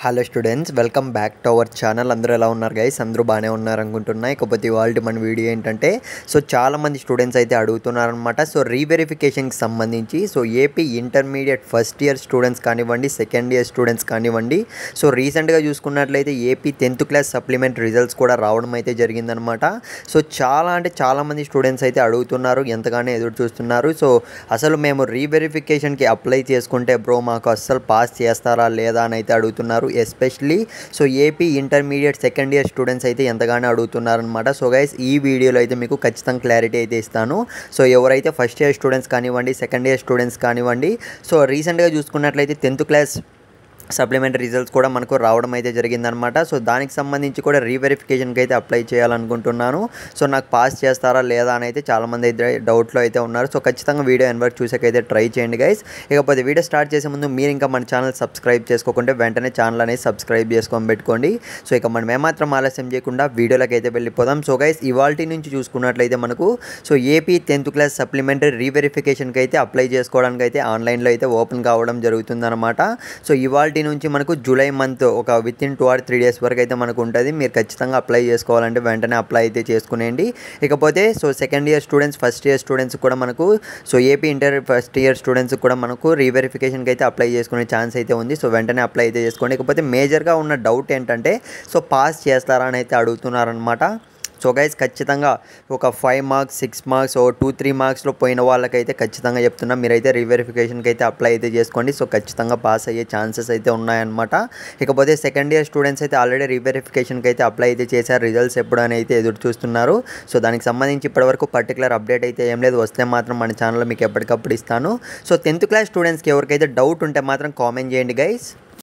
hello students welcome back to our channel అందరూ ఎలా ఉన్నారు గైస్ అందరూ బాగానే ఉన్నారు అనుకుంటున్నా ఇకపోతే ఇవాళ మన వీడియో ఏంటంటే సో చాలామంది స్టూడెంట్స్ అయితే అడుగుతున్నారనమాట సో రీవెరిఫికేషన్కి సంబంధించి so AP intermediate first year students కానివ్వండి సెకండ్ ఇయర్ స్టూడెంట్స్ కానివ్వండి సో రీసెంట్గా చూసుకున్నట్లయితే AP tenth class supplement results కూడా రావడం అయితే జరిగిందనమాట సో చాలా అంటే చాలామంది స్టూడెంట్స్ అయితే అడుగుతున్నారు ఎంతగానో ఎదురు చూస్తున్నారు సో అసలు మేము రీవెరిఫికేషన్కి అప్లై చేసుకుంటే బ్రో మాకు అస్సలు పాస్ చేస్తారా లేదా అని అయితే అడుగుతున్నారు especially so AP intermediate second year students అయితే ఎంతగానో అడుగుతున్నారనమాట సో గైస్ ఈ వీడియోలో అయితే మీకు ఖచ్చితంగా క్లారిటీ అయితే ఇస్తాను సో ఎవరైతే ఫస్ట్ ఇయర్ స్టూడెంట్స్ కానివ్వండి సెకండ్ ఇయర్ స్టూడెంట్స్ కానివ్వండి సో రీసెంట్గా చూసుకున్నట్లయితే టెన్త్ క్లాస్ సప్లిమెంటరీ రిజల్ట్స్ కూడా మనకు రావడం అయితే జరిగిందనమాట సో దానికి సంబంధించి కూడా రీవెరిఫికేషన్కి అయితే అప్లై చేయాలనుకుంటున్నాను సో నాకు పాస్ చేస్తారా లేదా అని అయితే చాలామంది అయితే డౌట్లో అయితే ఉన్నారు సో ఖచ్చితంగా వీడియో ఎన్వర్క్ చూసాకైతే ట్రై చేయండి గైస్ ఇకపోతే వీడియో స్టార్ట్ చేసే ముందు మీరు ఇంకా మన ఛానల్ సబ్స్క్రైబ్ చేసుకోకుంటే వెంటనే ఛానల్ అనేది సబ్స్క్రైబ్ చేసుకొని పెట్టుకోండి సో ఇక మనం ఏమాత్రం ఆలస్యం చేయకుండా వీడియోలోకి అయితే వెళ్ళిపోదాం సో గైస్ ఇవాల్టి నుంచి చూసుకున్నట్లయితే మనకు so AP tenth class supplementary రీవెరిఫికేషన్కి అయితే అప్లై చేసుకోవడానికి అయితే ఆన్లైన్లో అయితే ఓపెన్ కావడం జరుగుతుందన్నమాట సో ఇవాళ నుంచి మనకు జూలై మంత్ ఒక within two or three days వరకు అయితే మనకు ఉంటుంది మీరు ఖచ్చితంగా అప్లై చేసుకోవాలంటే వెంటనే అప్లై అయితే చేసుకునేయండి ఇకపోతే so second year students first year students కూడా మనకు so AP inter first year students కూడా మనకు రీవెరిఫికేషన్కి అయితే అప్లై చేసుకునే ఛాన్స్ అయితే ఉంది సో వెంటనే అప్లై అయితే చేసుకోండి ఇకపోతే మేజర్గా ఉన్న డౌట్ ఏంటంటే సో పాస్ చేస్తారా అని అయితే అడుగుతున్నారనమాట సో గైస్ ఖచ్చితంగా ఒక ఫైవ్ మార్క్స్ సిక్స్ మార్క్స్ ఓ టూ త్రీ మార్క్స్లో పోయిన వాళ్ళకైతే ఖచ్చితంగా చెప్తున్నా మీరైతే రీవెరిఫికేషన్కి అయితే అప్లై అయితే చేసుకోండి సో ఖచ్చితంగా పాస్ అయ్యే ఛాన్సెస్ అయితే ఉన్నాయన్నమాట ఇకపోతే సెకండ్ ఇయర్ స్టూడెంట్స్ అయితే ఆల్రెడీ రీవెరిఫికేషన్కి అయితే అప్లై అయితే చేశారు రిజల్ట్స్ ఎప్పుడు అని అయితే ఎదురు చూస్తున్నారు సో దానికి సంబంధించి ఇప్పటివరకు పర్టికులర్ అప్డేట్ అయితే ఏం లేదు వస్తే మాత్రం మన ఛానల్లో మీకు ఎప్పటికప్పుడు ఇస్తాను సో టెన్త్ క్లాస్ స్టూడెంట్స్కి ఎవరికైతే డౌట్ ఉంటే మాత్రం కామెంట్ చేయండి గైస్